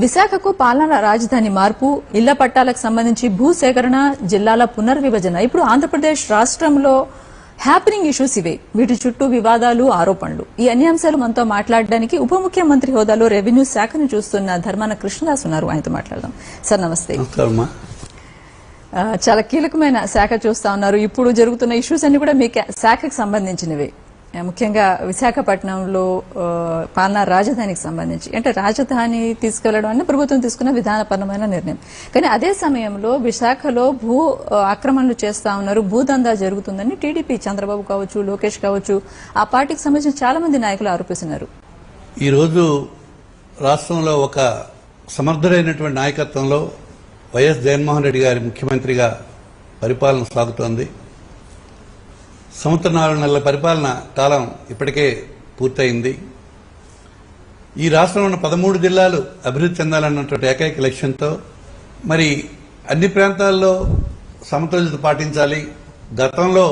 విశాఖకు పాలనా రాజధాని మార్పు ఇళ్ల పట్టాలకు సంబంధించి భూసేకరణ జిల్లాల పునర్విభజన ఇప్పుడు ఆంధ్రప్రదేశ్ రాష్ట్రంలో హ్యాపెనింగ్ ఇష్యూస్ ఇవే వీటి చుట్టూ వివాదాలు ఆరోపణలు ఈ అన్ని అంశాలు మనతో మాట్లాడడానికి ఉప ముఖ్యమంత్రి హోదాలో రెవెన్యూ శాఖను చూస్తున్న ధర్మాన కృష్ణదాస్ ఉన్నారు ఆయనతో మాట్లాడదాం సార్ నమస్తే నమస్కారమ్మా ఆ, చాలా కీలకమైన శాఖ చూస్తా ఉన్నారు ఇప్పుడు జరుగుతున్న ఇష్యూస్ అన్ని కూడా మీ కా- శాఖకు సంబంధించినవే ఆ, ముఖ్యంగా విశాఖపట్నంలో ఆ, పాలనా రాజధానికి సంబంధించి అంటే రాజధాని తీసుకెళ్లడం అనేది ప్రభుత్వం తీసుకున్న విధానపరమైన నిర్ణయం కానీ అదే సమయంలో విశాఖలో భూ ఆ, ఆక్రమణలు చేస్తా ఉన్నారు భూదందా జరుగుతుందని టీడీపీ చంద్రబాబు కావచ్చు లోకేష్ కావచ్చు ఆ పార్టీకి సంబంధించిన చాలా మంది నాయకులు ఆరోపిస్తున్నారు ఈరోజు రాష్ట్రంలో ఒక సమర్థుడైనటువంటి నాయకత్వంలో వైఎస్ జగన్మోహన్ రెడ్డి గారి ముఖ్యమంత్రిగా పరిపాలన సాగుతోంది సంవత్సరం నాలుగు నెలల పరిపాలన కాలం ఇప్పటికే పూర్తయింది ఈ రాష్ట్రంలో ఉన్న పదమూడు జిల్లాలు అభివృద్ధి చెందాలన్నటువంటి ఏకైక లక్ష్యంతో మరి అన్ని ప్రాంతాల్లో సమతుల్యత పాటించాలి గతంలో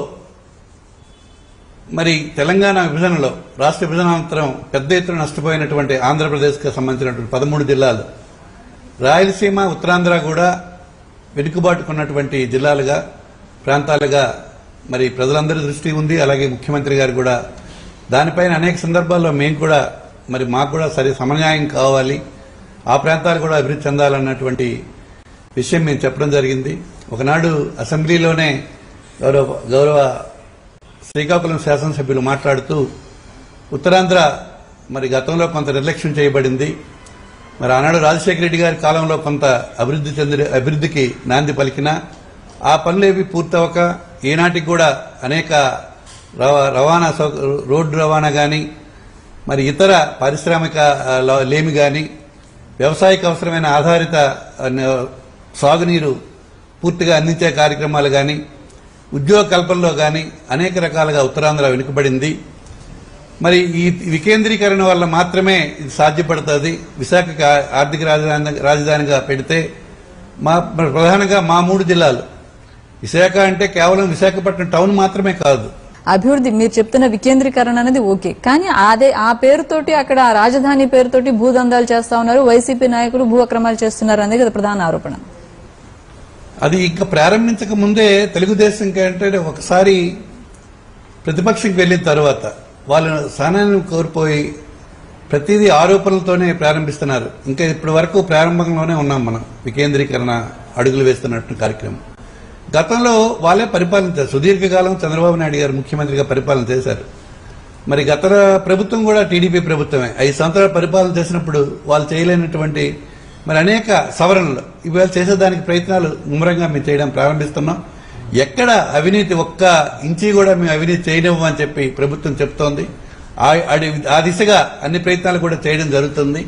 మరి తెలంగాణ విభజనలో రాష్ట్ర విభజనానంతరం పెద్ద ఎత్తున నష్టపోయినటువంటి ఆంధ్రప్రదేశ్కి సంబంధించినటువంటి పదమూడు జిల్లాలు రాయలసీమ ఉత్తరాంధ్ర కూడా వెనుకబాటుకున్నటువంటి జిల్లాలుగా ప్రాంతాలుగా మరి ప్రజలందరి దృష్టి ఉంది అలాగే ముఖ్యమంత్రి గారు కూడా దానిపైన అనేక సందర్భాల్లో మేము కూడా మరి మాకు కూడా సరి సమన్యాయం కావాలి ఆ ప్రాంతాలు కూడా అభివృద్ధి చెందాలన్నటువంటి విషయం మేము చెప్పడం జరిగింది ఒకనాడు అసెంబ్లీలోనే గౌరవ గౌరవ శ్రీకాకుళం శాసనసభ్యులు మాట్లాడుతూ ఉత్తరాంధ్ర మరి గతంలో కొంత నిర్లక్ష్యం చేయబడింది మరి ఆనాడు రాజశేఖర రెడ్డి గారి కాలంలో కొంత అభివృద్ధి చెంది అభివృద్ధికి నాంది పలికినా ఆ పనులేవి పూర్తవక ఈనాటికి కూడా అనేక రవ- రవాణా సౌక రోడ్డు రవాణా కానీ మరి ఇతర పారిశ్రామిక ఆ, ల- లేమి కానీ వ్యవసాయకు అవసరమైన ఆధారిత ఆ, న- సాగునీరు పూర్తిగా అందించే కార్యక్రమాలు కానీ ఉద్యోగ కల్పనలో కానీ అనేక రకాలుగా ఉత్తరాంధ్ర వెనుకబడింది మరి ఈ వికేంద్రీకరణ వల్ల మాత్రమే ఇది సాధ్యపడుతుంది విశాఖకి ఆ- ఆర్థిక రాజధాని రాజధానిగా పెడితే మా మరి ప్రధానంగా మా మూడు జిల్లాలు విశాఖ అంటే కేవలం విశాఖపట్నం టౌన్ మాత్రమే కాదు అభివృద్ధి మీరు చెప్తున్న వికేంద్రీకరణ అనేది ఓకే కానీ అదే ఆ పేరుతోటి అక్కడ ఆ రాజధాని పేరుతోటి భూదందాలు చేస్తా ఉన్నారు వైసీపీ నాయకులు భూ అక్రమాలు చేస్తున్నారు అనేది కదా ప్రధాన ఆరోపణ అది ఇంకా ప్రారంభించక ముందే తెలుగుదేశం కంటే ఒకసారి ప్రతిపక్షంకి వెళ్ళిన తర్వాత వాళ్ళు స్థానాన్ని కోల్పోయి ప్రతిదీ ఆరోపణలతోనే ప్రారంభిస్తున్నారు ఇంకా ఇప్పటి వరకు ప్రారంభంలోనే ఉన్నాం మనం వికేంద్రీకరణ అడుగులు వేస్తున్నట్టు కార్యక్రమం గతంలో వాళ్ళే పరిపాలించారు సుదీర్ఘకాలం చంద్రబాబు నాయుడు గారు ముఖ్యమంత్రిగా పరిపాలన చేశారు మరి గత ప్రభుత్వం కూడా టీడీపీ ప్రభుత్వమే ఐదు సంవత్సరాల పరిపాలన చేసినప్పుడు వాళ్ళు చేయలేనటువంటి మరి అనేక సవరణలు ఇవాళ చేసేదానికి ప్రయత్నాలు ముమ్మరంగా మేము చేయడం ప్రారంభిస్తున్నాం ఎక్కడ అవినీతి ఒక్క ఇంచి కూడా మేము అవినీతి చేయలేము అని చెప్పి ప్రభుత్వం చెప్తోంది ఆ- అడి- ఆ దిశగా అన్ని ప్రయత్నాలు కూడా చేయడం జరుగుతుంది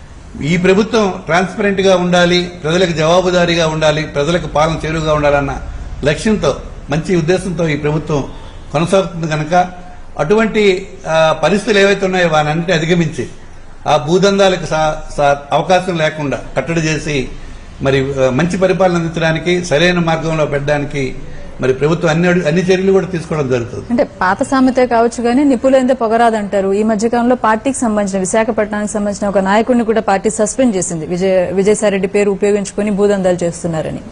ఈ ప్రభుత్వం ట్రాన్స్పరెంట్ గా ఉండాలి ప్రజలకు జవాబుదారీగా ఉండాలి ప్రజలకు పాలన చేరువుగా ఉండాలన్న లక్ష్యంతో మంచి ఉద్దేశంతో ఈ ప్రభుత్వం కొనసాగుతుంది కనుక అటువంటి ఆ, పరిస్థితులు ఏవైతే ఉన్నాయో వానన్నిటి అధిగమించి ఆ భూదందాలకు సా- సా- అవకాశం లేకుండా కట్టడి చేసి మరి ఆ, మంచి పరిపాలన అందించడానికి సరైన మార్గంలో పెట్టడానికి మరి ప్రభుత్వం అన్ని అడు- అన్ని చర్యలు కూడా తీసుకోవడం జరుగుతుంది అంటే పాత సామెతే కావచ్చు కానీ నిపుణులైతే పొగరాదంటారు ఈ మధ్య కాలంలో పార్టీకి సంబంధించిన విశాఖపట్నానికి సంబంధించిన ఒక నాయకుడిని కూడా పార్టీ సస్పెండ్ చేసింది విజయ విజయసాయిరెడ్డి పేరు ఉపయోగించుకుని భూదందాలు చేస్తున్నారని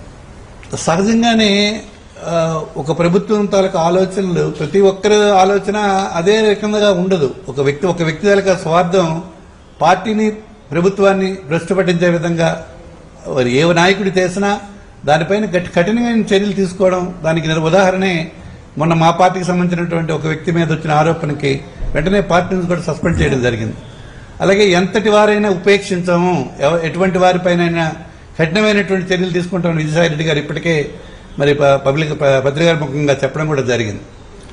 సహజంగానే ఆ, ఒక ప్రభుత్వం తాలూకు ఆలోచనలు ప్రతి ఒక్కరి ఆలోచన అదే రకంగా ఉండదు ఒక వ్యక్తి ఒక వ్యక్తి తాలూకా స్వార్థం పార్టీని ప్రభుత్వాన్ని భ్రష్టు పట్టించే విధంగా మరి ఏ నాయకుడు చేసినా దానిపైన గట్టి కఠినమైన చర్యలు తీసుకోవడం దానికి నిర- ఉదాహరణే మొన్న మా పార్టీకి సంబంధించినటువంటి ఒక వ్యక్తి మీద వచ్చిన ఆరోపణకి వెంటనే పార్టీ నుంచి కూడా సస్పెండ్ చేయడం జరిగింది అలాగే ఎంతటి వారైనా ఉపేక్షించము ఎవ- ఎటువంటి వారిపైనైనా కఠినమైనటువంటి చర్యలు తీసుకుంటామని విజయసాయి రెడ్డి గారు ఇప్పటికే మరి ప- పబ్లిక్ ప- పత్రికాముఖంగా చెప్పడం కూడా జరిగింది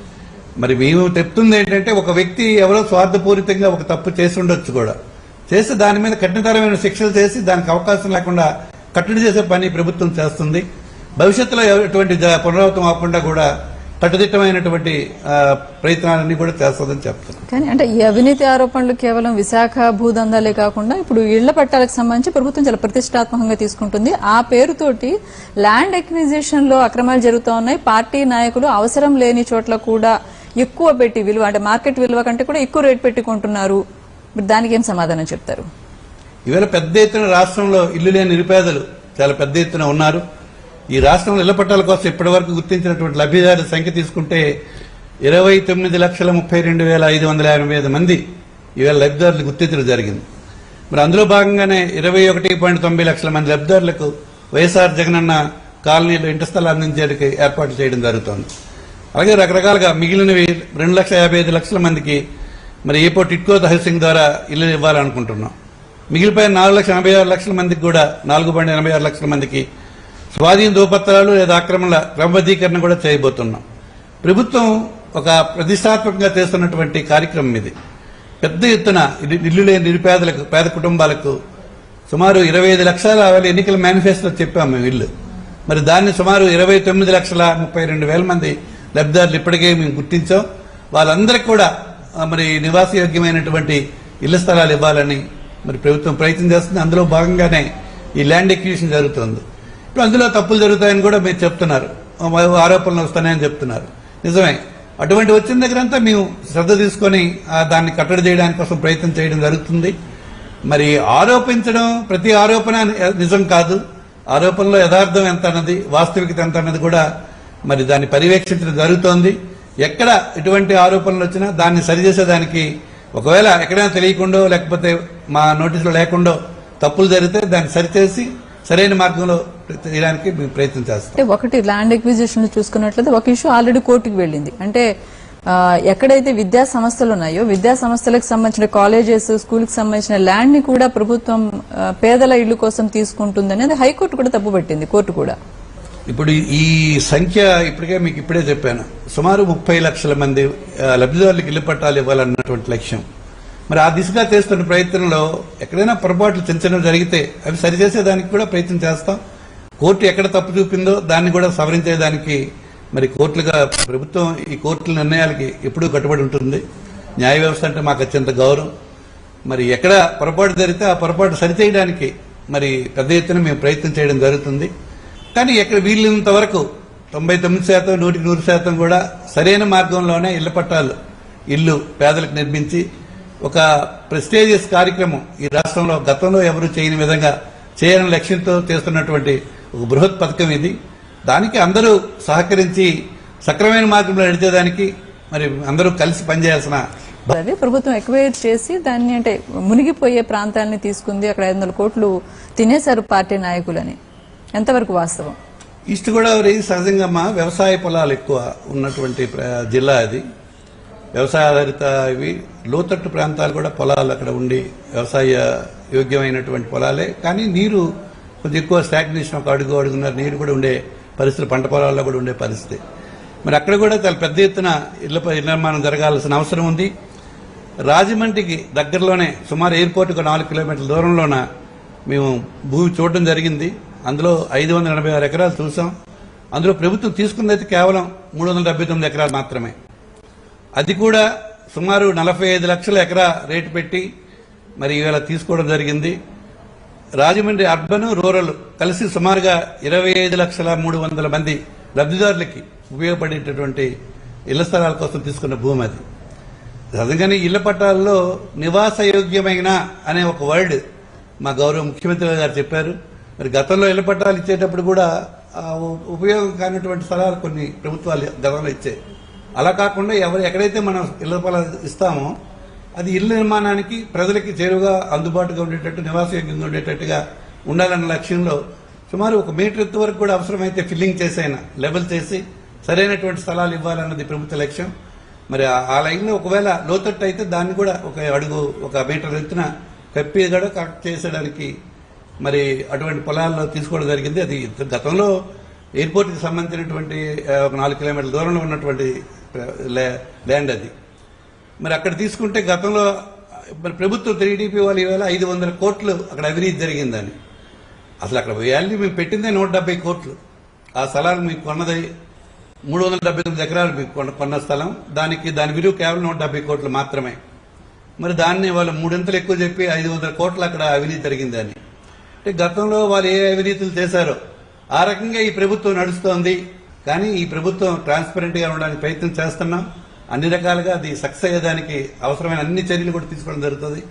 మరి మేము చెప్తుంది ఏంటంటే ఒక వ్యక్తి ఎవరో స్వార్థపూరితంగా ఒక తప్పు చేసి ఉండొచ్చు కూడా చేసి దాని మీద కఠినతరమైన శిక్షలు చేసి దానికి అవకాశం లేకుండా కట్టడి చేసే పని ప్రభుత్వం చేస్తుంది భవిష్యత్తులో ఎటువంటి జ- పునరావృతం అవ్వకుండా కూడా కట్టుదిట్టమైనటువంటి ఆ, ప్రయత్నాలన్నీ కూడా చేస్తుందని చెప్తున్నాం కానీ అంటే ఈ అవినీతి ఆరోపణలు కేవలం విశాఖ భూదందాలే కాకుండా ఇప్పుడు ఇళ్ల పట్టాలకు సంబంధించి ప్రభుత్వం చాలా ప్రతిష్టాత్మకంగా తీసుకుంటుంది ఆ పేరుతోటి ల్యాండ్ ఎక్విజిషన్ లో అక్రమాలు జరుగుతూ ఉన్నాయి పార్టీ నాయకులు అవసరం లేని చోట్ల కూడా ఎక్కువ పెట్టి విలువ అంటే మార్కెట్ విలువ కంటే కూడా ఎక్కువ రేట్ పెట్టి కొంటున్నారు మరి దానికి ఏం సమాధానం చెప్తారు ఈవేళ పెద్ద ఎత్తున రాష్ట్రంలో ఇల్లు లేని నిరుపేదలు చాలా పెద్ద ఎత్తున ఉన్నారు ఈ రాష్ట్రంలో ఇళ్ల పట్టాల కోసం ఇప్పటి వరకు గుర్తించినటువంటి లబ్ధిదారుల సంఖ్య తీసుకుంటే ఇరవై తొమ్మిది లక్షల ముప్పై రెండు వేల ఐదు వందల ఎనభై ఐదు మంది ఈవేళ లబ్ధిదారులు గుర్తించడం జరిగింది మరి అందులో భాగంగానే ఇరవై ఒకటి పాయింట్ తొంభై లక్షల మంది లబ్ధిదారులకు వైఎస్ఆర్ జగనన్న కాలనీలో ఇంటి స్థలాలు అందించేందుకు ఏర్పాట్లు చేయడం జరుగుతోంది అలాగే రకరకాలుగా మిగిలినవి రెండు లక్షల యాభై ఐదు లక్షల మందికి మరి ఎయిర్పోర్ట్ ఇట్కో తహసింగ్ ద్వారా ఇల్లు ఇవ్వాలనుకుంటున్నాం మిగిలిపోయిన నాలుగు లక్షల ఎనభై ఆరు లక్షల మందికి కూడా నాలుగు పాయింట్ ఎనభై ఆరు లక్షల మందికి స్వాధీన దోపత్రాలు లేదా ఆక్రమణల క్రమబద్ధీకరణ కూడా చేయబోతున్నాం ప్రభుత్వం ఒక ప్రతిష్టాత్మకంగా చేస్తున్నటువంటి కార్యక్రమం ఇది పెద్ద ఎత్తున ఇది ఇల్లు లేని నిరుపేదలకు పేద కుటుంబాలకు సుమారు ఇరవై ఐదు లక్షల వేల ఎన్నికల మేనిఫెస్టో చెప్పాము మేము ఇల్లు మరి దాన్ని సుమారు ఇరవై తొమ్మిది లక్షల ముప్పై రెండు వేల మంది లబ్ధిదారులు ఇప్పటికే మేము గుర్తించాం వాళ్ళందరికీ కూడా ఆ, మరి నివాసయోగ్యమైనటువంటి ఇళ్ల స్థలాలు ఇవ్వాలని మరి ప్రభుత్వం ప్రయత్నం చేస్తుంది అందులో భాగంగానే ఈ ల్యాండ్ ఎక్విజిషన్ జరుగుతుంది ఇప్పుడు అందులో తప్పులు జరుగుతాయని కూడా మీరు చెప్తున్నారు ఆ, ఆరోపణలు వస్తున్నాయని చెప్తున్నారు నిజమే అటువంటి వచ్చిన దగ్గరంతా మేము శ్రద్ధ తీసుకొని ఆ, దాన్ని కట్టడి చేయడానికి కోసం ప్రయత్నం చేయడం జరుగుతుంది మరి ఆరోపించడం ప్రతి ఆరోపణ నిజం కాదు ఆరోపణలో యథార్థం ఎంత అన్నది వాస్తవికత ఎంత అన్నది కూడా మరి దాన్ని పర్యవేక్షించడం జరుగుతోంది ఎక్కడ ఎటువంటి ఆరోపణలు వచ్చినా దాన్ని సరిచేసేదానికి ఒకవేళ ఎక్కడైనా తెలియకుండా లేకపోతే మా నోటీసులో లేకుండా తప్పులు జరిగితే దాన్ని సరిచేసి సరైన మార్గంలో చేయడానికి మేము ప్రయత్నం చేస్తాం అంటే ఒకటి ల్యాండ్ ఎక్విజిషన్ చూసుకున్నట్లయితే ఒక ఇష్యూ ఆల్రెడీ కోర్టుకు వెళ్ళింది అంటే ఆ, ఎక్కడైతే విద్యా సంస్థలు ఉన్నాయో విద్యా సంస్థలకు సంబంధించిన కాలేజెస్ స్కూల్ కి సంబంధించిన ల్యాండ్ ని కూడా ప్రభుత్వం ఆ, పేదల ఇళ్ల కోసం తీసుకుంటుంది అనేది హైకోర్టు కూడా తప్పుపట్టింది కోర్టు కూడా ఇప్పుడు ఈ సంఖ్య ఇప్పటికే మీకు ఇప్పుడే చెప్పాను సుమారు ముప్పై లక్షల మంది ఆ, లబ్ధిదారులకు ఇల్లు పట్టాలు ఇవ్వాలన్నటువంటి లక్ష్యం మరి ఆ దిశగా చేస్తున్న ప్రయత్నంలో ఎక్కడైనా పొరపాట్లు చిన్న చిన్నవి జరిగితే అవి సరిచేసేదానికి కూడా ప్రయత్నం చేస్తాం కోర్టు ఎక్కడ తప్పు చూపిందో దాన్ని కూడా సవరించేదానికి మరి కోర్టులుగా ప్రభుత్వం ఈ కోర్టుల నిర్ణయాలకి ఎప్పుడూ కట్టుబడి ఉంటుంది న్యాయ వ్యవస్థ అంటే మాకు అత్యంత గౌరవం మరి ఎక్కడ పొరపాటు జరిగితే ఆ పొరపాటు సరిచేయడానికి మరి పెద్ద ఎత్తున మేము ప్రయత్నం చేయడం జరుగుతుంది కానీ ఎక్కడ వీళ్ళంత వరకు తొంభై తొమ్మిది శాతం నూటికి నూరు శాతం కూడా సరైన మార్గంలోనే ఇళ్ల పట్టాలు ఇల్లు పేదలకు నిర్మించి ఒక ప్రెస్టేజియస్ కార్యక్రమం ఈ రాష్ట్రంలో గతంలో ఎవరు చేయని విధంగా చేయాలని లక్ష్యంతో చేస్తున్నటువంటి ఒక బృహత్ పథకం ఇది దానికి అందరూ సహకరించి సక్రమైన మార్గంలో నడిచేదానికి మరి అందరూ కలిసి పనిచేయాల్సిన అది ప్రభుత్వం ఎక్వైర్ చేసి దాన్ని అంటే మునిగిపోయే ప్రాంతాలని తీసుకుంది అక్కడ ఐదు వందల కోట్లు తినేశారు పార్టీ నాయకులని ఎంతవరకు వాస్తవం ఈస్ట్ గోదావరి సహజంగా మా వ్యవసాయ పొలాలు ఎక్కువ ఉన్నటువంటి ప్ర- జిల్లా అది వ్యవసాయ ఆధారిత ఇవి లోతట్టు ప్రాంతాలు కూడా పొలాలు అక్కడ ఉండి వ్యవసాయ యోగ్యమైనటువంటి పొలాలే కానీ నీరు కొంచెం ఎక్కువ స్టాగ్నేషన్ ఒక అడుగు అడుగున్నర నీరు కూడా ఉండే పరిస్థితి పంట పొలాల్లో కూడా ఉండే పరిస్థితి మరి అక్కడ కూడా చాలా పెద్ద ఎత్తున ఇళ్ల ప- ఇళ్ల నిర్మాణం జరగాల్సిన అవసరం ఉంది రాజమండ్రికి దగ్గరలోనే సుమారు ఎయిర్పోర్ట్కు నాలుగు కిలోమీటర్ల దూరంలోన మేము భూమి చూడడం జరిగింది అందులో ఐదు వందల ఎనభై ఆరు ఎకరాలు చూసాం అందులో ప్రభుత్వం తీసుకున్నది కేవలం మూడు వందల డెబ్బై తొమ్మిది ఎకరాలు మాత్రమే అది కూడా సుమారు నలభై ఐదు లక్షల ఎకరా రేటు పెట్టి మరి ఇవాళ తీసుకోవడం జరిగింది రాజమండ్రి అర్బన్ రూరల్ కలిసి సుమారుగా ఇరవై ఐదు లక్షల మూడు వందల మంది లబ్ధిదారులకి ఉపయోగపడేటటువంటి ఇళ్ల స్థలాల కోసం తీసుకున్న భూమి అది అందుకని ఇళ్ల పట్టాల్లో నివాసయోగ్యమైన అనే ఒక వర్డ్ మా గౌరవ ముఖ్యమంత్రి గారు చెప్పారు మరి గతంలో ఇళ్ల పట్టాలు ఇచ్చేటప్పుడు కూడా ఆ ఉ- ఉపయోగం కానటువంటి స్థలాలు కొన్ని ప్రభుత్వాలు గతంలో ఇచ్చాయి అలా కాకుండా ఎవరు ఎక్కడైతే మనం ఇళ్ల పొలాలు ఇస్తామో అది ఇళ్ల నిర్మాణానికి ప్రజలకి చేరువుగా అందుబాటుగా ఉండేటట్టు నివాసయోగ్యంగా ఉండేటట్టుగా ఉండాలన్న లక్ష్యంలో సుమారు ఒక మీటర్ ఎత్తు వరకు కూడా అవసరమైతే ఫిల్లింగ్ చేసైనా లెవెల్ చేసి సరైనటువంటి స్థలాలు ఇవ్వాలన్నది ప్రభుత్వ లక్ష్యం మరి ఆ- ఆ లైన్లో ఒకవేళ లోతట్టు అయితే దాన్ని కూడా ఒక అడుగు ఒక మీటర్ ఎత్తున కప్పి కూడా కరెక్ట్ చేసేయడానికి మరి అటువంటి పొలాల్లో తీసుకోవడం జరిగింది అది గతంలో ఎయిర్పోర్ట్కి సంబంధించినటువంటి ఆ, ఒక నాలుగు కిలోమీటర్ల దూరంలో ఉన్నటువంటి ఆ, ల్యా- ల్యాండ్ అది మరి అక్కడ తీసుకుంటే గతంలో మరి ప్రభుత్వం త్రీడీపీ వాళ్ళు ఈవేళ ఐదు వందల కోట్లు అక్కడ అవినీతి జరిగిందని అసలు అక్కడ వాల్యూ మేము పెట్టిందే నూట డెబ్బై కోట్లు ఆ స్థలాలు మీకు కొన్నది మూడు వందల డెబ్బై తొమ్మిది ఎకరాలు మీకు కొన్న- కొన్న స్థలం దానికి దాని విలువ కేవలం నూట డెబ్బై కోట్లు మాత్రమే మరి దాన్ని వాళ్ళు మూడింతలు ఎక్కువ చెప్పి ఐదు వందల కోట్లు అక్కడ అవినీతి జరిగిందని అంటే గతంలో వాళ్ళు ఏ అవినీతులు చేశారో ఆ రకంగా ఈ ప్రభుత్వం నడుస్తోంది కానీ ఈ ప్రభుత్వం ట్రాన్స్పరెంట్ గా ఉండడానికి ప్రయత్నం చేస్తున్నాం అన్ని రకాలుగా అది సక్సెస్ అయ్యేదానికి అవసరమైన అన్ని చర్యలు కూడా తీసుకోవడం జరుగుతుంది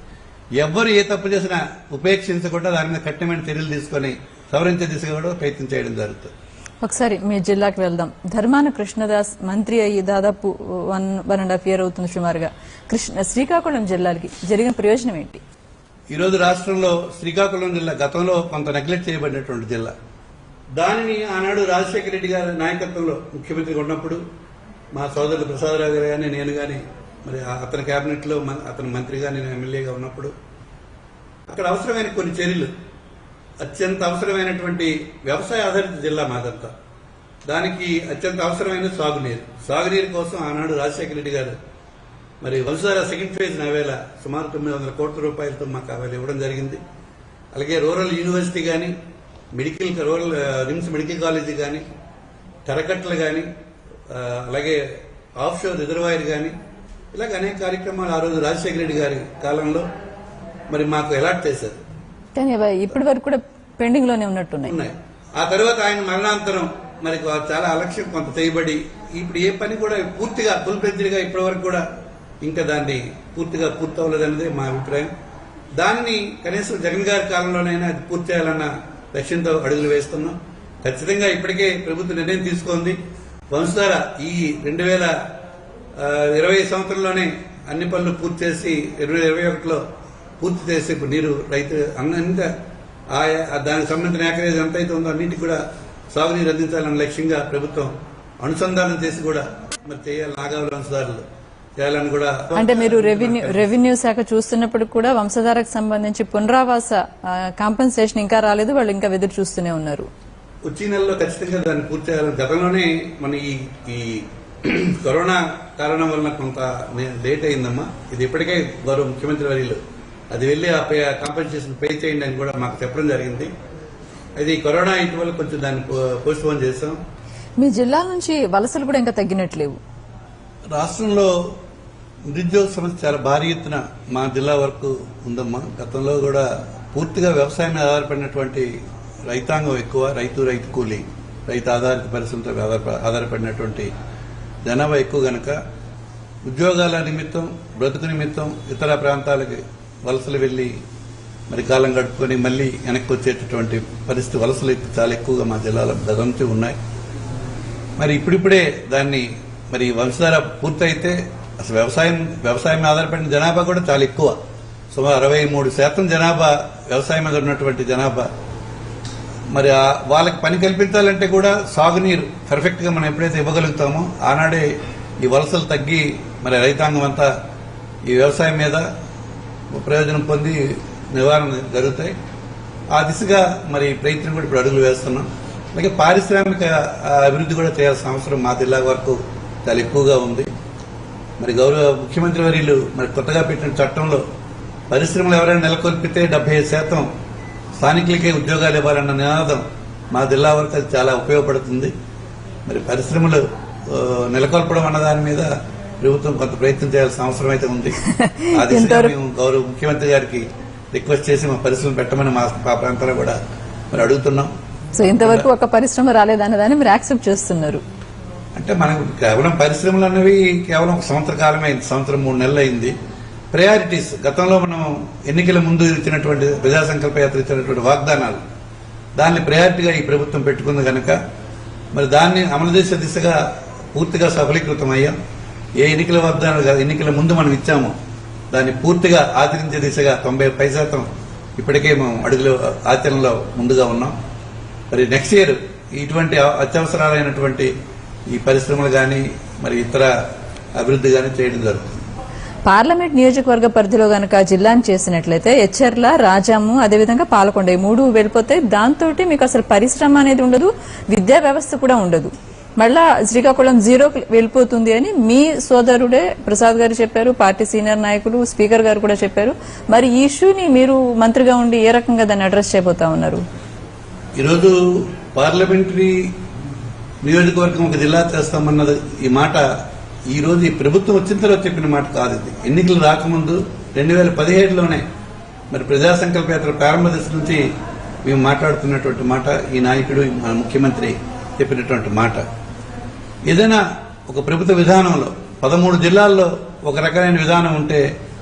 ఎవ్వరు ఏ తప్పు చేసినా ఉపేక్షించకుండా దాని మీద కఠినమైన చర్యలు తీసుకొని సవరించే దిశగా కూడా ప్రయత్నం చేయడం జరుగుతుంది ఒకసారి మీ జిల్లాకి వెళ్దాం ధర్మాన కృష్ణదాస్ మంత్రి అయ్యి దాదాపు one one and half year అవుతుంది సుమారుగా కృష్ణ శ్రీకాకుళం జిల్లాకి జరిగిన ప్రయోజనం ఏంటి ఈ రోజు రాష్ట్రంలో శ్రీకాకుళం జిల్లా గతంలో కొంత నెగ్లెక్ట్ చేయబడినటువంటి జిల్లా దానిని ఆనాడు రాజశేఖర రెడ్డి గారి నాయకత్వంలో ముఖ్యమంత్రిగా ఉన్నప్పుడు మా సోదరులు ప్రసాదరావు గారు కానీ నేను కానీ మరి ఆ- అతని కేబినెట్ లో మన- అతని మంత్రిగా నేను ఎమ్మెల్యేగా ఉన్నప్పుడు అక్కడ అవసరమైన కొన్ని చర్యలు అత్యంత అవసరమైనటువంటి వ్యవసాయ ఆధారిత జిల్లా మాదంతా దానికి అత్యంత అవసరమైన సాగునీరు సాగునీరు కోసం ఆనాడు రాజశేఖర రెడ్డి గారు మరి వంశధార సెకండ్ ఫేజ్ నవేళ సుమారు తొమ్మిది వందల కోట్ల రూపాయలతో మాకు అవేళ ఇవ్వడం జరిగింది అలాగే రూరల్ యూనివర్సిటీ కానీ మెడికల్ రూరల్ ఆ, రిమ్స్ మెడికల్ కాలేజీ కానీ తెరకట్లు కానీ అలాగే ఆఫ్ షోర్ రిజర్వాయర్ కానీ ఇలాగ అనేక కార్యక్రమాలు ఆ రోజు రాజశేఖర రెడ్డి గారి కాలంలో మరి మాకు అలాట్ చేశారు కానీ అవి ఇప్పటి వరకు కూడా పెండింగ్ లోనే ఉన్నట్టున్నాయి ఉన్నాయి ఆ తర్వాత ఆయన మరణాంతరం మరి చాలా అలక్ష్యం కొంత చేయబడి ఇప్పుడు ఏ పని కూడా పూర్తిగా ఫుల్ గా ఇప్పటి వరకు కూడా ఇంకా దాన్ని పూర్తిగా పూర్తి అవ్వలేదన్నదే మా అభిప్రాయం దాన్ని కనీసం జగన్ గారి కాలంలోనైనా అది పూర్తి చేయాలన్న లక్ష్యంతో అడుగులు వేస్తున్నాం ఖచ్చితంగా ఇప్పటికే ప్రభుత్వం నిర్ణయం తీసుకుంది వంశధార ఈ రెండు వేల ఇరవై సంవత్సరంలోనే అన్ని పనులు పూర్తి చేసి ఇరవై ఇరవై ఒకటిలో పూర్తి చేసి ఇప్పుడు నీరు రైతు అన్నంత ఆయా దానికి సంబంధించిన ఏకరేజ్ ఎంత అయితే ఉందో అన్నింటికి కూడా సాగునీరు అందించాలన్న లక్ష్యంగా ప్రభుత్వం అనుసంధానం చేసి కూడా మరి చేయాలి నాగావళి వంశధారులు చేయాలని కూడా అంటే మీరు రెవెన్యూ రెవెన్యూ శాఖ చూస్తున్నప్పుడు కూడా వంశధారకు సంబంధించి పునరావాస కాంపెన్సేషన్ ఇంకా రాలేదు వాళ్ళు ఇంకా ఎదురు చూస్తూనే ఉన్నారు వచ్చే నెలలో ఖచ్చితంగా దాన్ని పూర్తి చేయాలని గతంలోనే మన ఈ ఈ కరోనా కారణం వలన కొంత నే- లేట్ అయిందమ్మా ఇది ఇప్పటికే గౌరవ ముఖ్యమంత్రి వర్యులు అది వెళ్ళి ఆ పే కాంపెన్సేషన్ పే చేయండి అని కూడా మాకు చెప్పడం జరిగింది అది కరోనా ఇటీవల కొంచెం దాన్ని పోస్ట్ పోన్ చేస్తాం మీ జిల్లా నుంచి వలసలు కూడా ఇంకా తగ్గినట్లేవు రాష్ట్రంలో నిరుద్యోగ సమస్య చాలా భారీ ఎత్తున మా జిల్లా వరకు ఉందమ్మా గతంలో కూడా పూర్తిగా వ్యవసాయం మీద ఆధారపడినటువంటి రైతాంగం ఎక్కువ రైతు రైతు కూలీ రైతు ఆధారిత పరిశ్రమతో ఆధారప- ఆధారపడినటువంటి జనాభా ఎక్కువ గనక ఉద్యోగాల నిమిత్తం బ్రతుకు నిమిత్తం ఇతర ప్రాంతాలకి వలసలు వెళ్లి మరి కాలం గడుపుకొని మళ్ళీ వెనక్కి వచ్చేటటువంటి పరిస్థితి వలసలు ఎక్కువ- చాలా ఎక్కువగా మా జిల్లాలో గతం నుంచి ఉన్నాయి మరి ఇప్పుడిప్పుడే దాన్ని మరి వంశధార పూర్తయితే అసలు వ్యవసాయం వ్యవసాయం మీద ఆధారపడిన జనాభా కూడా చాలా ఎక్కువ సుమారు అరవై మూడు శాతం జనాభా వ్యవసాయం మీద ఉన్నటువంటి జనాభా మరి ఆ వాళ్ళకి పని కల్పించాలంటే కూడా సాగునీరు పర్ఫెక్ట్ గా మనం ఎప్పుడైతే ఇవ్వగలుగుతామో ఆనాడే ఈ వలసలు తగ్గి మరి రైతాంగం అంతా ఈ వ్యవసాయం మీద ప్రయోజనం పొంది నివారణ జరుగుతాయి ఆ దిశగా మరి ప్రయత్నం కూడా ఇప్పుడు అడుగులు వేస్తున్నాం అలాగే పారిశ్రామిక ఆ, అభివృద్ధి కూడా చేయాల్సిన అవసరం మా జిల్లా వరకు చాలా ఎక్కువగా ఉంది మరి గౌరవ ముఖ్యమంత్రి వర్యులు మరి కొత్తగా పెట్టిన చట్టంలో పరిశ్రమలు ఎవరైనా నెలకొల్పితే డెబ్బై శాతం స్థానికులకే ఉద్యోగాలు ఇవ్వాలన్న నినాదం మా జిల్లా వరకు అది చాలా ఉపయోగపడుతుంది మరి పరిశ్రమలు ఆ, నెలకొల్పడం అన్న దాని మీద ప్రభుత్వం కొంత ప్రయత్నం చేయాల్సిన అవసరం అయితే ఉంది ఆ దిశగా ఎంతవరకు- మేము గౌరవ ముఖ్యమంత్రి గారికి రిక్వెస్ట్ చేసి మా పరిశ్రమలు పెట్టమని మా మా ప్రాంతాల్లో కూడా మరి అడుగుతున్నాం సో ఇంతవరకు ఒక పరిశ్రమ రాలేదన్నదాన్ని మీరు యాక్సెప్ట్ చేస్తున్నారు అంటే మనకు కేవలం పరిశ్రమలు అన్నవి కేవలం ఒక సంవత్సర కాలమే అయింది సంవత్సరం మూడు నెలలు అయింది ప్రయారిటీస్ గతంలో మనం ఎన్నికల ముందు ఇచ్చినటువంటి ప్రజా సంకల్ప యాత్ర ఇచ్చినటువంటి వాగ్దానాలు దాన్ని ప్రయారిటీగా ఈ ప్రభుత్వం పెట్టుకుంది కనుక మరి దాన్ని అమలు చేసే దిశగా పూర్తిగా సఫలీకృతం అయ్యాం ఏ ఎన్నికల వాగ్దానాలు కాదు ఎన్నికల ముందు మనం ఇచ్చామో దాన్ని పూర్తిగా ఆచరించే దిశగా తొంభై పై శాతం ఇప్పటికే మేము అడుగులు ఆచరణలో ముందుగా ఉన్నాం మరి నెక్స్ట్ ఇయర్ ఇటువంటి అత్యవసరాలైనటువంటి ఈ పరిశ్రమలు కానీ మరి ఇతర అభివృద్ధి కానీ చేయడం జరుగుతుంది పార్లమెంట్ నియోజకవర్గ పరిధిలో గనక జిల్లాని చేసినట్లయితే ఎచ్చర్ల రాజాము అదేవిధంగా పాలకొండ ఈ మూడు వెళ్ళిపోతే దాంతో మీకు అసలు పరిశ్రమ అనేది ఉండదు విద్యా వ్యవస్థ కూడా ఉండదు మళ్ళా శ్రీకాకుళం జీరోకి వెళ్ళిపోతుంది అని మీ సోదరుడే ప్రసాద్ గారు చెప్పారు పార్టీ సీనియర్ నాయకులు స్పీకర్ గారు కూడా చెప్పారు మరి ఈ ఇష్యూని మీరు మంత్రిగా ఉండి ఏ రకంగా దాన్ని అడ్రస్ చేయబోతా ఉన్నారు ఈరోజు పార్లమెంటరీ నియోజకవర్గం ఒక జిల్లా చేస్తామన్నది ఈ మాట ఈ రోజు ఈ ప్రభుత్వం వచ్చిన తర్వాత చెప్పిన మాట కాదు ఇది ఎన్నికలు రాకముందు రెండు వేల పదిహేడులోనే మరి ప్రజా సంకల్ప యాత్ర ప్రారంభ దశ నుంచి మేము మాట్లాడుతున్నటువంటి మాట ఈ నాయకుడు మన ముఖ్యమంత్రి చెప్పినటువంటి మాట ఏదైనా ఒక ప్రభుత్వ విధానంలో పదమూడు జిల్లాల్లో ఒక రకమైన విధానం ఉంటే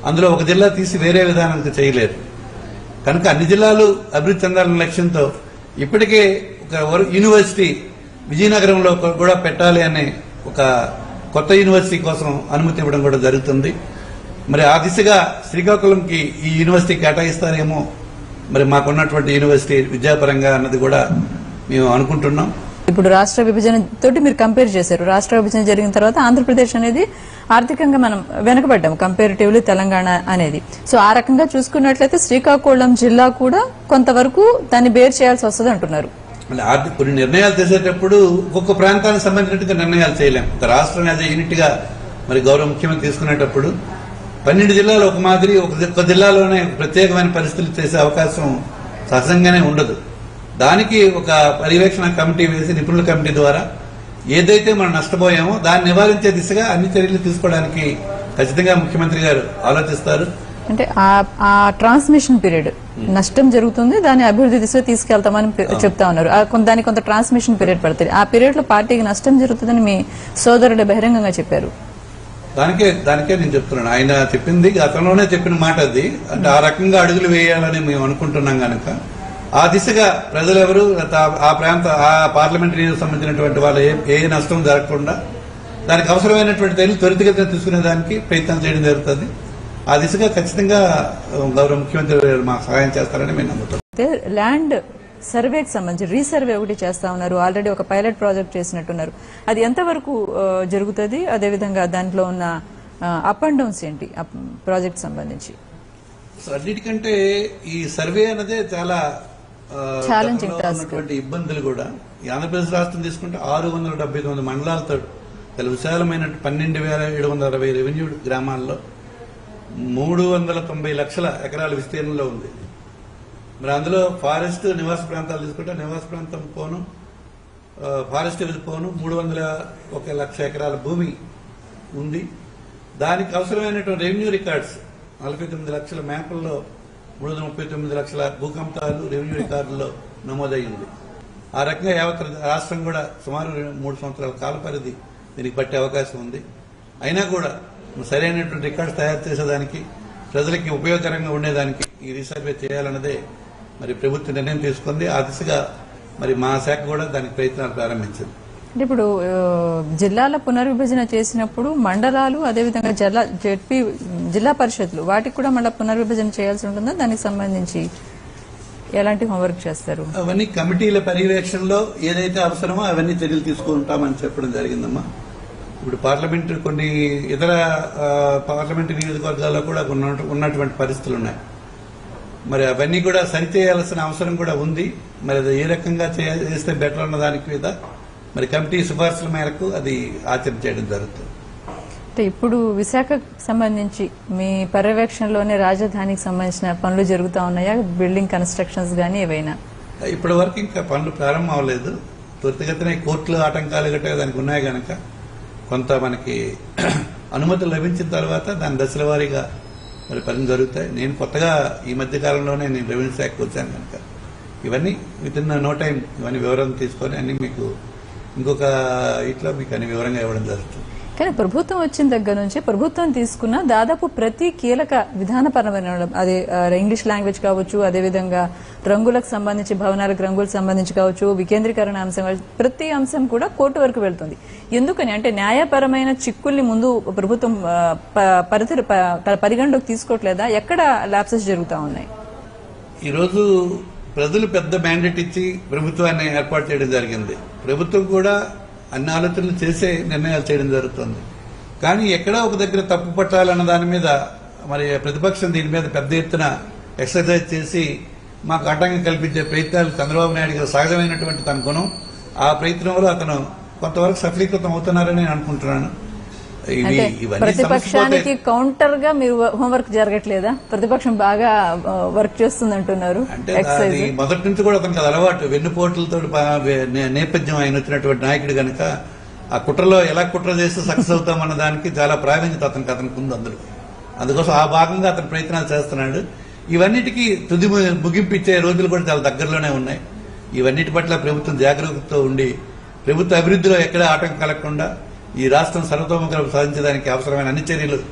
అందులో ఒక జిల్లా తీసి వేరే విధానంతో చేయలేరు కనుక అన్ని జిల్లాలు అభివృద్ధి చెందాలనే లక్ష్యంతో ఇప్పటికే ఒక వర్- యూనివర్సిటీ విజయనగరంలో కొ- కూడా పెట్టాలి అనే ఒక కొత్త యూనివర్సిటీ కోసం అనుమతి ఇవ్వడం కూడా జరుగుతుంది మరి ఆ దిశగా శ్రీకాకుళంకి ఈ యూనివర్సిటీ కేటాయిస్తారేమో మరి మాకున్నటువంటి యూనివర్సిటీ విద్యాపరంగా అన్నది కూడా మేము అనుకుంటున్నాం ఇప్పుడు రాష్ట్ర విభజన తోటి మీరు కంపేర్ చేశారు రాష్ట్ర విభజన జరిగిన తర్వాత ఆంధ్రప్రదేశ్ అనేది ఆర్థికంగా మనం వెనకబడ్డాం కంపారిటివ్లీ తెలంగాణ అనేది సో ఆ రకంగా చూసుకున్నట్లయితే శ్రీకాకుళం జిల్లా కూడా కొంతవరకు దాన్ని బేర్ చేయాల్సి వస్తుంది అంటున్నారు మళ్ళీ ఆర్థిక కొన్ని నిర్ణయాలు చేసేటప్పుడు ఒక్కొక్క ప్రాంతానికి సంబంధించినట్టుగా నిర్ణయాలు చేయలేం ఒక రాష్ట్రం యాజ్ యూనిట్ గా మరి గౌరవ ముఖ్యమంత్రి తీసుకునేటప్పుడు పన్నెండు జిల్లాలు ఒక మాదిరి ఒక జి- ఒక జిల్లాలోనే ప్రత్యేకమైన పరిస్థితులు చేసే అవకాశం సహజంగానే ఉండదు దానికి ఒక పర్యవేక్షణ కమిటీ వేసి నిపుణుల కమిటీ ద్వారా ఏదైతే మనం నష్టపోయామో దాన్ని నివారించే దిశగా అన్ని చర్యలు తీసుకోవడానికి ఖచ్చితంగా ముఖ్యమంత్రి గారు ఆలోచిస్తారు అంటే ఆ- ఆ ట్రాన్స్మిషన్ పీరియడ్ నష్టం జరుగుతుంది దాన్ని అభివృద్ధి దిశగా తీసుకెళ్తామని పి- చెప్తా ఉన్నారు ఆ కొంత- దానికి కొంత ట్రాన్స్మిషన్ పీరియడ్ పడుతుంది ఆ పీరియడ్ లో పార్టీకి నష్టం జరుగుతుందని మీ సోదరుడు బహిరంగంగా చెప్పారు దానికే దానికే నేను చెప్తున్నాను ఆయన చెప్పింది గతంలోనే చెప్పిన మాట అది అంటే ఆ రకంగా అడుగులు వేయాలని మేము అనుకుంటున్నాం కనుక ఆ దిశగా ప్రజలెవరు ఆ- ఆ ప్రాంత ఆ పార్లమెంటరీ సంబంధించినటువంటి వాళ్ళ ఏ ఏ నష్టం జరగకుండా దానికి అవసరమైనటువంటి చర్యలు త్వరితగతిన తీసుకునే దానికి ప్రయత్నం చేయడం జరుగుతుంది ఆ దిశగా ఖచ్చితంగా గౌరవ ముఖ్యమంత్రి గారు మాకు సహాయం చేస్తారని మేము నమ్ముతాం అయితే ల్యాండ్ సర్వేకి సంబంధించి రీసర్వే ఒకటి చేస్తా ఉన్నారు ఆల్రెడీ ఒక పైలట్ ప్రాజెక్ట్ చేసినట్టున్నారు అది ఎంతవరకు ఆ, జరుగుతుంది అదేవిధంగా దాంట్లో ఉన్న అప్ అండ్ డౌన్స్ ఏంటి ఆ ప్రాజెక్ట్ సంబంధించి సో అన్నిటికంటే ఈ సర్వే అన్నదే చాలా ఆ, Challenging గతంలో task. ఉన్నటువంటి ఇబ్బందులు కూడా ఈ ఆంధ్రప్రదేశ్ రాష్ట్రం తీసుకుంటే ఆరు వందల డెబ్బై తొమ్మిది మండలాలతో చాలా విశాలమైన పన్నెండు వేల ఏడు వందల అరవై రెవెన్యూ గ్రామాల్లో మూడు వందల తొంభై లక్షల ఎకరాల విస్తీర్ణంలో ఉంది మరి అందులో ఫారెస్ట్ నివాస ప్రాంతాలు తీసుకుంటే నివాస ప్రాంతం పోను ఆ, ఫారెస్ట్ పోను మూడు వందల ఒక లక్ష ఎకరాల భూమి ఉంది దానికి అవసరమైనటువంటి రెవెన్యూ రికార్డ్స్ నలభై తొమ్మిది లక్షల మ్యాపుల్లో మూడు వందల ముప్పై తొమ్మిది లక్షల భూకంపాలు రెవెన్యూ రికార్డుల్లో నమోదయ్యింది ఆ రకంగా యావత్ రాష్ట్రం కూడా సుమారు మూడు సంవత్సరాల కాల పరిధి దీనికి పట్టే అవకాశం ఉంది అయినా కూడా సరైనటువంటి రికార్డ్స్ తయారు చేసేదానికి ప్రజలకి ఉపయోగకరంగా ఉండేదానికి ఈ రీసర్వే చేయాలన్నదే మరి ప్రభుత్వం నిర్ణయం తీసుకుంది ఆ దిశగా మరి మా శాఖ కూడా దానికి ప్రయత్నాలు ప్రారంభించింది అంటే ఇప్పుడు ఆ, జిల్లాల పునర్విభజన చేసినప్పుడు మండలాలు అదేవిధంగా జిల్లా జెడ్పీ జిల్లా పరిషత్లు వాటికి కూడా మళ్ళీ పునర్విభజన చేయాల్సి ఉంటుందా దానికి సంబంధించి ఎలాంటి హోంవర్క్ చేస్తారు అవన్నీ కమిటీల పర్యవేక్షణలో ఏదైతే అవసరమో అవన్నీ చర్యలు తీసుకుంటామని చెప్పడం జరిగిందమ్మా ఇప్పుడు పార్లమెంట్ కొన్ని ఇతర ఆ, పార్లమెంటు నియోజకవర్గాల్లో కూడా ఉన్న- ఉన్నటువంటి పరిస్థితులు ఉన్నాయి మరి అవన్నీ కూడా సరిచేయాల్సిన అవసరం కూడా ఉంది మరి అది ఏ రకంగా చేయ- చేస్తే బెటర్ అన్న దానికి మీద మరి కమిటీ సిఫార్సుల మేరకు అది ఆచరణ చేయడం జరుగుతుంది అంటే ఇప్పుడు విశాఖకు సంబంధించి మీ పర్యవేక్షణలోనే రాజధానికి సంబంధించిన పనులు జరుగుతా ఉన్నాయా బిల్డింగ్ కన్స్ట్రక్షన్స్ గానీ ఏవైనా ఇప్పటి వరకు ఇంకా పనులు ప్రారంభం అవ్వలేదు త్వరితగతిన ఈ కోర్టులు ఆటంకాలు గట్రా దానికి ఉన్నాయి కనుక కొంత మనకి అనుమతులు లభించిన తర్వాత దాని దశల వారీగా మరి పనులు జరుగుతాయి నేను కొత్తగా ఈ మధ్య కాలంలోనే నేను రెవెన్యూ శాఖకు వచ్చాను కనుక ఇవన్నీ విత్ ఇన్ నో టైం ఇవన్నీ వివరం తీసుకొని అన్ని మీకు ఇంకొక ఇట్లా మీకు అన్ని వివరంగా ఇవ్వడం జరుగుతుంది కానీ ప్రభుత్వం వచ్చిన దగ్గర నుంచి ప్రభుత్వం తీసుకున్న దాదాపు ప్రతి కీలక విధానపరమైన అదే ఆ, ఇంగ్లీష్ లాంగ్వేజ్ కావచ్చు అదేవిధంగా రంగులకు సంబంధించి భవనాలకు రంగులకు సంబంధించి కావచ్చు వికేంద్రీకరణ అంశం కావచ్చు, ప్రతి అంశం కూడా కోర్టు వరకు వెళ్తుంది ఎందుకని అంటే న్యాయపరమైన చిక్కుల్ని ముందు ప్రభుత్వం ఆ, ప- పరిధి ప- పరిగణలోకి తీసుకోవట్లేదా ఎక్కడ ల్యాప్సెస్ జరుగుతా ఉన్నాయి ఈరోజు ప్రజలు పెద్ద మ్యాండేట్ ఇచ్చి ప్రభుత్వాన్ని ఏర్పాటు చేయడం జరిగింది ప్రభుత్వం కూడా అన్ని ఆలోచనలు చేసే నిర్ణయాలు చేయడం జరుగుతుంది కానీ ఎక్కడా ఒక దగ్గర తప్పు పట్టాలన్న దాని మీద మరి ప్రతిపక్షం దీని మీద పెద్ద ఎత్తున ఎక్సర్సైజ్ చేసి మాకు ఆటంకం కల్పించే ప్రయత్నాలు చంద్రబాబు నాయుడు గారు సహజమైనటువంటి తన గుణం ఆ ప్రయత్నంలో అతను కొంతవరకు సఫలీకృతం అవుతున్నారని నేను అనుకుంటున్నాను ఇవి అంటే ఇవన్నీ ప్రతిపక్షానికి సమసిపోతాయి. కౌంటర్ గా మీరు హోంవర్క్ జరగట్లేదా ప్రతిపక్షం బాగా వర్క్ చేస్తుంది అంటున్నారు అంటే ఎక్సైజ్ అది మొదటి నుంచి కూడా అతనికి అది అలవాటు వెన్నుపోట్లతో ప- నే- నేపథ్యం ఆయన వచ్చినటువంటి నాయకుడు కనుక ఆ కుట్రలో ఎలా కుట్ర చేస్తే సక్సెస్ అవుతామన్న దానికి చాలా ప్రావీణ్యత అతనికి అతనికి ఉంది అందులో అందుకోసం ఆ భాగంగా అతను ప్రయత్నాలు చేస్తున్నాడు ఇవన్నిటికీ తుది ము- ముగింపు ఇచ్చే రోజులు కూడా చాలా దగ్గరలోనే ఉన్నాయి ఇవన్నిటి పట్ల ప్రభుత్వం జాగ్రత్తతో ఉండి ప్రభుత్వ అభివృద్ధిలో ఎక్కడ ఆటంకం కలగకుండా ఈ రాష్ట్రం సర్వతోముఖం సాధించడానికి అవసరమైన అన్ని చర్యలు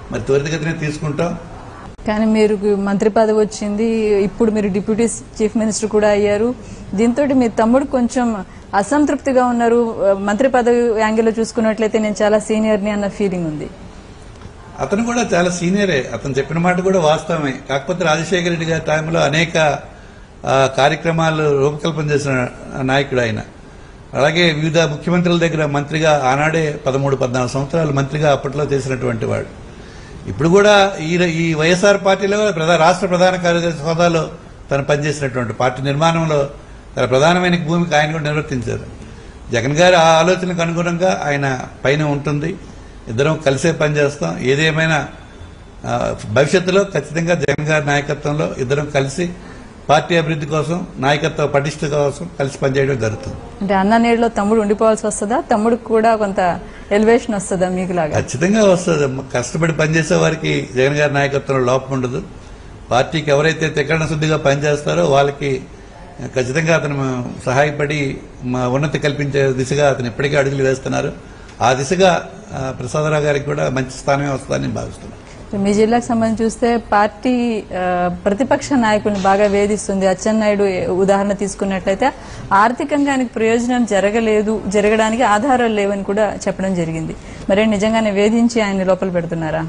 మరి త్వరితగతినే తీసుకుంటాం కానీ మీరు మంత్రి పదవి వచ్చింది ఇప్పుడు మీరు డిప్యూటీ చీఫ్ మినిస్టర్ కూడా అయ్యారు దీంతో మీ తమ్ముడు కొంచెం అసంతృప్తిగా ఉన్నారు మంత్రి పదవి యాంగిల్లో చూసుకున్నట్లయితే నేను చాలా సీనియర్ని అన్న ఫీలింగ్ ఉంది అతను కూడా చాలా సీనియరే అతను చెప్పిన మాట కూడా వాస్తవమే కాకపోతే రాజశేఖర రెడ్డి గారి టైంలో అనేక ఆ, కార్యక్రమాలు రూపకల్పన చేసిన నాయకుడు ఆయన అలాగే వివిధ ముఖ్యమంత్రుల దగ్గర మంత్రిగా ఆనాడే పదమూడు పద్నాలుగు సంవత్సరాలు మంత్రిగా అప్పట్లో చేసినటువంటి వాడు ఇప్పుడు కూడా ఈ ఈ వైఎస్ఆర్ పార్టీలో ప్రధా రాష్ట్ర ప్రధాన కార్యదర్శి హోదాలో తను పనిచేసినటువంటి పార్టీ నిర్మాణంలో తన ప్రధానమైన భూమిక ఆయన కూడా నిర్వర్తించారు జగన్ గారి ఆ ఆలోచనకు అనుగుణంగా ఆయన పైన ఉంటుంది ఇద్దరం కలిసే పనిచేస్తాం ఏదేమైనా ఆ, భవిష్యత్తులో ఖచ్చితంగా జగన్ గారి నాయకత్వంలో ఇద్దరం కలిసి పార్టీ అభివృద్ధి కోసం నాయకత్వ పటిష్ట కోసం కలిసి పనిచేయడం జరుగుతుంది అంటే అన్న నీడలో తమ్ముడు ఉండిపోవాల్సి వస్తుందా తమ్ముడికి కూడా కొంత ఎలివేషన్ వస్తుందా మీకులాగా ఖచ్చితంగా వస్తుంది కష్టపడి పనిచేసే వారికి జగన్ గారి నాయకత్వంలో లోపం ఉండదు పార్టీకి ఎవరైతే తికరణ శుద్ధిగా పనిచేస్తారో వాళ్ళకి ఖచ్చితంగా అతను సహాయపడి మా ఉన్నతి కల్పించే దిశగా అతను ఇప్పటికే అడుగులు వేస్తున్నారు ఆ దిశగా ఆ, ప్రసాదరావు గారికి కూడా మంచి స్థానమే వస్తుందని నేను భావిస్తున్నాను మీ జిల్లాకు సంబంధించి చూస్తే పార్టీ ఆ, ప్రతిపక్ష నాయకుల్ని బాగా వేధిస్తుంది అచ్చెన్నాయుడు ఉదాహరణ తీసుకున్నట్లయితే ఆర్థికంగా ఆయనకు ప్రయోజనం జరగలేదు జరగడానికి ఆధారాలు లేవని కూడా చెప్పడం జరిగింది మరి నిజంగానే వేధించి ఆయన్ని లోపల పెడుతున్నారా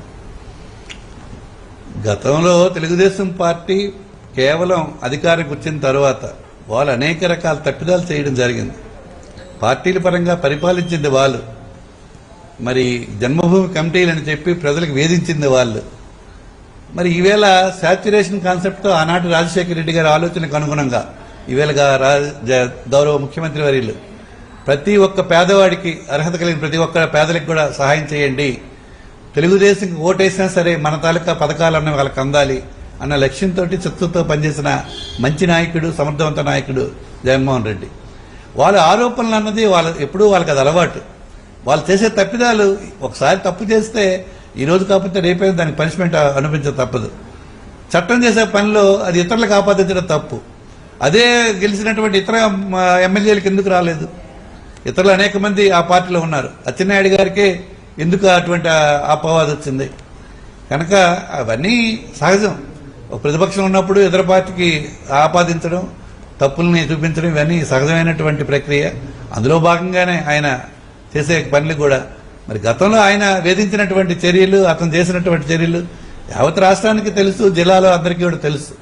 గతంలో తెలుగుదేశం పార్టీ కేవలం అధికారికి వచ్చిన తర్వాత వాళ్ళు అనేక రకాల తప్పిదాలు చేయడం జరిగింది పార్టీల పరంగా పరిపాలించింది వాళ్ళు మరి జన్మభూమి కమిటీలు అని చెప్పి ప్రజలకు వేధించింది వాళ్ళు మరి ఈవేళ శాచ్యురేషన్ కాన్సెప్ట్తో ఆనాటి రాజశేఖర రెడ్డి గారి ఆలోచనకు అనుగుణంగా ఈవేళ గా- రా- జ- గౌరవ ముఖ్యమంత్రి వర్యులు ప్రతి ఒక్క పేదవాడికి అర్హత కలిగిన ప్రతి ఒక్క పేదలకు కూడా సహాయం చేయండి తెలుగుదేశం ఓటేసినా సరే మన తాలూకా పథకాలన్నీ వాళ్ళకి అందాలి అన్న లక్ష్యంతో చిత్తతో పనిచేసిన మంచి నాయకుడు సమర్థవంత నాయకుడు జగన్మోహన్ రెడ్డి వాళ్ళ ఆరోపణలు అన్నది వాళ్ళ ఎప్పుడూ వాళ్ళకి అది అలవాటు వాళ్ళు చేసే తప్పిదాలు ఒకసారి తప్పు చేస్తే ఈ రోజు కాకపోతే రేపే దానికి పనిష్మెంట్ అనిపించ తప్పదు చట్టం చేసే పనిలో అది ఇతరులకు ఆపాదించడం తప్పు అదే గెలిచినటువంటి ఇతర మ, ఎమ్మెల్యేలకు ఎందుకు రాలేదు ఇతరులు అనేక మంది ఆ పార్టీలో ఉన్నారు అచ్చెన్నాయుడు గారికి ఎందుకు అటువంటి ఆ- అపవాదం వచ్చింది కనుక అవన్నీ సహజం ఒక ప్రతిపక్షం ఉన్నప్పుడు ఇతర పార్టీకి ఆపాదించడం తప్పుల్ని చూపించడం ఇవన్నీ సహజమైనటువంటి ప్రక్రియ అందులో భాగంగానే ఆయన చేసే పనులు కూడా మరి గతంలో ఆయన వేధించినటువంటి చర్యలు అతను చేసినటువంటి చర్యలు యావత్ రాష్ట్రానికి తెలుసు జిల్లాలో అందరికీ కూడా తెలుసు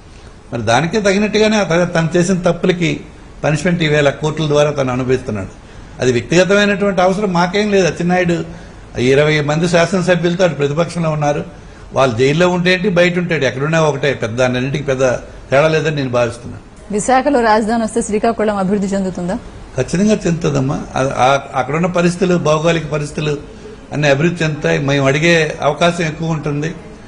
మరి దానికే తగినట్టుగానే అత- తను చేసిన తప్పులకి పనిష్మెంట్ ఈవేళ కోర్టుల ద్వారా తను అనుభవిస్తున్నాడు అది వ్యక్తిగతమైనటువంటి అవసరం మాకేం లేదు అచ్చెన్నాయుడు ఇరవై మంది శాసనసభ్యులతో అటు ప్రతిపక్షంలో ఉన్నారు వాళ్ళు జైల్లో ఉంటే ఏంటి బయట ఉంటాడు ఎక్కడున్నా ఒకటే పెద్ద అన్నింటికి పెద్ద తేడా లేదని నేను భావిస్తున్నాను విశాఖలో రాజధాని వస్తే శ్రీకాకుళం అభివృద్ధి చెందుతుందా ఖచ్చితంగా చెందుతుందమ్మా ఆ- ఆ- అక్కడున్న పరిస్థితులు భౌగోళిక పరిస్థితులు అన్ని అభివృద్ధి చెందుతాయి మేము అడిగే అవకాశం ఎక్కువ ఉంటుంది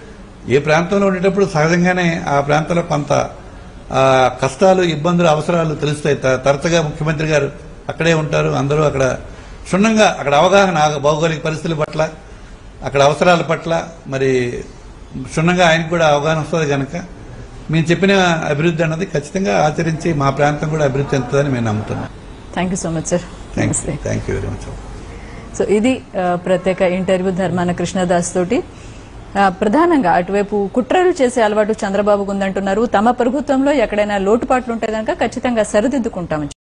ఏ ప్రాంతంలో ఉండేటప్పుడు సహజంగానే ఆ ప్రాంతంలో కొంత ఆ, కష్టాలు ఇబ్బందులు అవసరాలు తెలుస్తాయి త- తరచుగా ముఖ్యమంత్రి గారు అక్కడే ఉంటారు అందరూ అక్కడ క్షుణ్ణంగా అక్కడ అవగాహన ఆ భౌగోళిక పరిస్థితుల పట్ల అక్కడ అవసరాల పట్ల మరి క్షుణ్ణంగా ఆయనకు కూడా అవగాహన వస్తుంది కనుక మేము చెప్పిన అభివృద్ధి అన్నది ఖచ్చితంగా ఆచరించి మా ప్రాంతం కూడా అభివృద్ధి చెందుతుందని మేము నమ్ముతున్నాం thank you so much sir thank namaste thank you very much so ఇది ఆ, ప్రత్యేక ఇంటర్వ్యూ ధర్మాన కృష్ణదాస్ తోటి ఆ, ప్రధానంగా అటువైపు కుట్రలు చేసే అలవాటు చంద్రబాబుకు ఉందంటున్నారు తమ ప్రభుత్వంలో ఎక్కడైనా లోటుపాట్లు ఉంటే కనుక ఖచ్చితంగా సరిదిద్దుకుంటామని